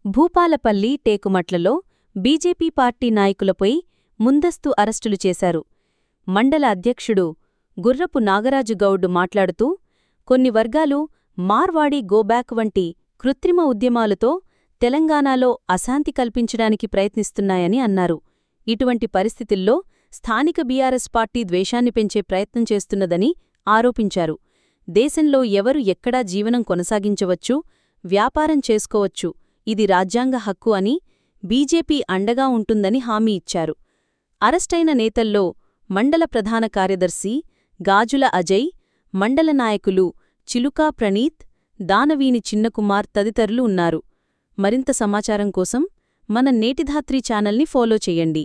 Bhupalpally టేకుమట్లలో BJP party నాయకులపై ముందస్తు అరెస్టులు చేశారు మండల అధ్యక్షుడు గుర్రపు నాగరాజు గౌడ్ మాట్లాడుతూ కొన్ని వర్గాలు మార్వాడి గోబ్యాక్ వంటి కృత్రిమ ఉద్యమాలతో తెలంగాణలో అశాంతి కల్పించడానికి ప్రయత్నిస్తున్నాయని అన్నారు ఇటువంటి పరిస్థితుల్లో స్థానిక బీఆర్ఎస్ పార్టీ ద్వేషాన్ని పెంచే ప్రయత్నం చేస్తున్నదని ఆరోపించారు దేశంలో ఎవరు ఎక్కడా జీవనం కొనసాగించవచ్చు వ్యాపారం చేసుకోవచ్చు ఇది రాజ్యాంగ హక్కు అని బీజేపీ అండగా ఉంటుందని హామీ ఇచ్చారు అరెస్టైన నేతల్లో మండల ప్రధాన కార్యదర్శి గాజుల అజయ్ మండల నాయకులు చిలుకా ప్రణీత్ దానవీని చిన్నకుమార్ తదితరులు ఉన్నారు మరింత సమాచారం కోసం మన నేటిధాత్రి ఛానల్ని ఫాలో చెయ్యండి